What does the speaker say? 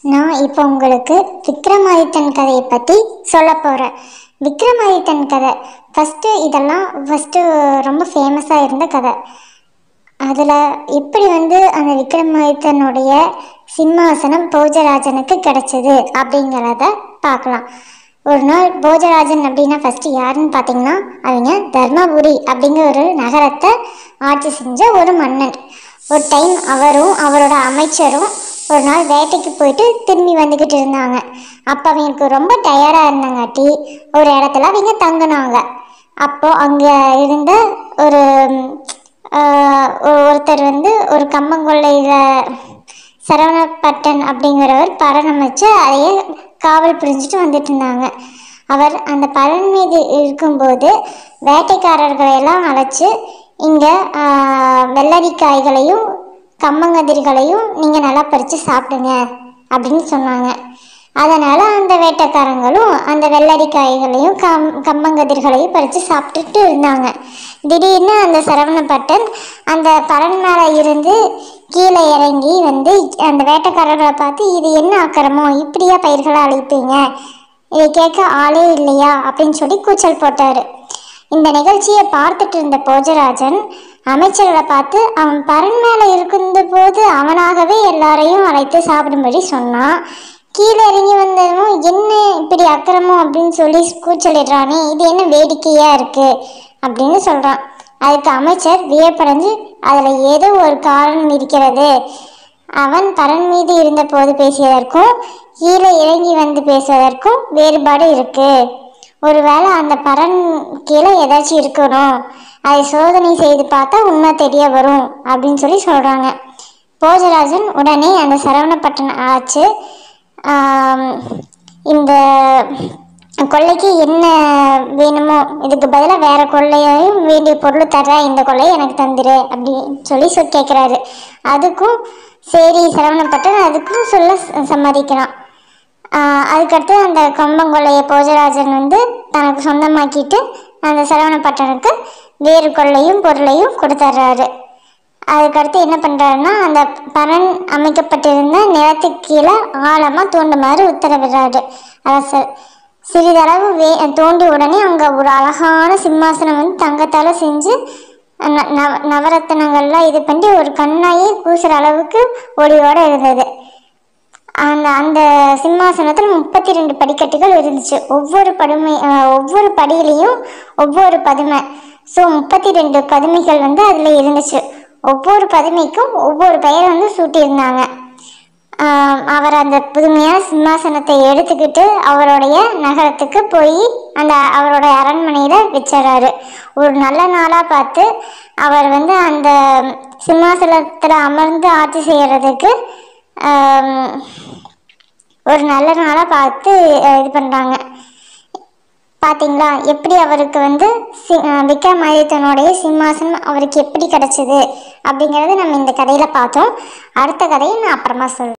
நான் இப்போ உங்களுக்கு விக்ரமாதித்தன் கதையை பற்றி சொல்ல போகிறேன் விக்ரமாதித்தன் கதை ஃபஸ்ட்டு இதெல்லாம் ஃபஸ்ட்டு ரொம்ப ஃபேமஸாக இருந்த கதை அதில் எப்படி வந்து அந்த விக்ரமாதித்தனுடைய சிம்மாசனம் போஜராஜனுக்கு கிடைச்சது அப்படிங்கிறத பார்க்கலாம் ஒரு நாள் போஜராஜன் அப்படின்னா ஃபஸ்ட்டு யாருன்னு பார்த்தீங்கன்னா அவங்க தர்மபுரி அப்படிங்கிற ஒரு நகரத்தை ஆட்சி செஞ்ச ஒரு மன்னன் ஒரு டைம் அவரும் அவரோட அமைச்சரும் ஒரு நாள் வேட்டைக்கு போயிட்டு திரும்பி வந்துக்கிட்டு இருந்தாங்க அப்போ அவங்களுக்கு ரொம்ப டயர்டாக இருந்தாங்காட்டி ஒரு இடத்துல அவங்க தங்கினாங்க அப்போ அங்கே இருந்த ஒரு ம், ஆஹ், ஒரு- ஒருத்தர் வந்து ஒரு கம்மங்கொள்ளையில் சரவணப்பட்டன் அப்படிங்கிறவர் பரணம் வச்சு அதையே காவல் புரிஞ்சுட்டு வந்துட்டு இருந்தாங்க அவர் அந்த பலன் மீது இருக்கும்போது வேட்டைக்காரர்களை எல்லாம் அழைச்சு இங்கே வெள்ளரிக்காய்களையும் கம்மங்கதிர்களையும் நீங்கள் நல்லா பறித்து சாப்பிடுங்க அப்படின்னு சொன்னாங்க அதனால் அந்த வேட்டைக்காரங்களும் அந்த வெள்ளரிக்காய்களையும் கம் கம்மங்கதிர்களையும் பறித்து சாப்பிட்டுட்டு இருந்தாங்க திடீர்னு அந்த சரவணப்பட்டன் அந்த பறன் மேலே இருந்து கீழே இறங்கி வந்து அந்த வேட்டைக்காரர்களை பார்த்து இது என்ன அக்கிரமம் இப்படியா பயிர்களை அழிப்பீங்க இதை கேட்க ஆளே இல்லையா அப்படின்னு சொல்லி கூச்சல் போட்டார் இந்த நிகழ்ச்சியை பார்த்துட்டு இருந்த போஜராஜன் அமைச்சர்களை பார்த்து அவன் பரன் மேலே இருந்த போது அவனாகவே எல்லாரையும் அழைத்து சாப்பிடும்படி சொன்னான் கீழே இறங்கி வந்ததும் என்ன இப்படி அக்கிரமம் அப்படின்னு சொல்லி கூச்சலிடுறானே இது என்ன வேடிக்கையா இருக்கு அப்படின்னு சொல்றான் அதுக்கு அமைச்சர் வியப்படைஞ்சு அதில் ஏதோ ஒரு காரணம் இருக்கிறது அவன் பரன் மீது இருந்தபோது பேசியதற்கும் கீழே இறங்கி வந்து பேசுவதற்கும் வேறுபாடு இருக்கு ஒருவேளை அந்த பரன் கீழே ஏதாச்சும் இருக்கணும் அதை சோதனை செய்து பார்த்தா உண்மை தெரிய வரும் அப்படின்னு சொல்லி சொல்கிறாங்க போஜராஜன் உடனே அந்த சரவணப்பட்டன் ஆச்சு ஆம், இந்த கொள்ளைக்கு என்ன வேணுமோ இதுக்கு பதிலாக வேற கொள்ளையையும் வேண்டிய பொருள் தர்றேன் இந்த கொள்ளையை எனக்கு தந்துரு அப்படின்னு சொல்லி சொல் கேட்குறாரு அதுக்கும் சரி சரவணப்பட்டன் அதுக்கும் சொல்ல ச- சம்மதிக்கிறான் ஆஹ் அதுக்கடுத்து அந்த கொம்பங்கொள்ளையை போஜராஜன் வந்து தனக்கு சொந்தமாக்கிட்டு அந்த சரவணப்பட்டனுக்கு வேறு கொள்ளையும் பொருளையும் கொடுத்துட்றாரு அதுக்கடுத்து என்ன பண்ணுறாருன்னா அந்த பரன் அமைக்கப்பட்டிருந்த நிலத்துக்கு கீழே ஆழமாக தோண்டுமாறு உத்தரவிடுறாரு அரசர் சிறிதளவு வே தோண்டி உடனே அங்கே ஒரு அழகான சிம்மாசனம் வந்து தங்கத்தால் செஞ்சு ந- நவ நவரத்தினங்கள்லாம் இது பண்ணி ஒரு கண்ணாயே கூசுற அளவுக்கு ஒளியோட இருந்தது அந்த அந்த சிம்மாசனத்தில் முப்பத்தி ரெண்டு படிக்கட்டுகள் இருந்துச்சு ஒவ்வொரு படுமை அஹ், ஒவ்வொரு படியிலையும் ஒவ்வொரு பதுமை ஸோ முப்பத்தி ரெண்டு பதுமைகள் வந்து அதில் இருந்துச்சு ஒவ்வொரு பதுமைக்கும் ஒவ்வொரு பெயரை வந்து சூட்டியிருந்தாங்க ஆஹ், அவர் அந்த புதுமையான சிம்மாசனத்தை எடுத்துக்கிட்டு அவருடைய நகரத்துக்கு போய் அந்த அவரோட அரண்மனையில் வச்சிடறாரு ஒரு நல்ல நாளாக பார்த்து அவர் வந்து அந்த சிம்மாசனத்தில் அமர்ந்து ஆட்சி செய்கிறதுக்கு ஆம், ஒரு நல்ல நாளாக பார்த்து அஹ், இது பண்ணுறாங்க பார்த்தீங்களா எப்படி அவருக்கு வந்து சி அஹ், விக்ரமாதித்தனுடைய சிம்மாசனம் அவருக்கு எப்படி கிடைச்சது அப்படிங்கிறத நம்ம இந்த கதையில் பார்த்தோம் அடுத்த கதையை நான் அப்புறமா சொல்கிறேன்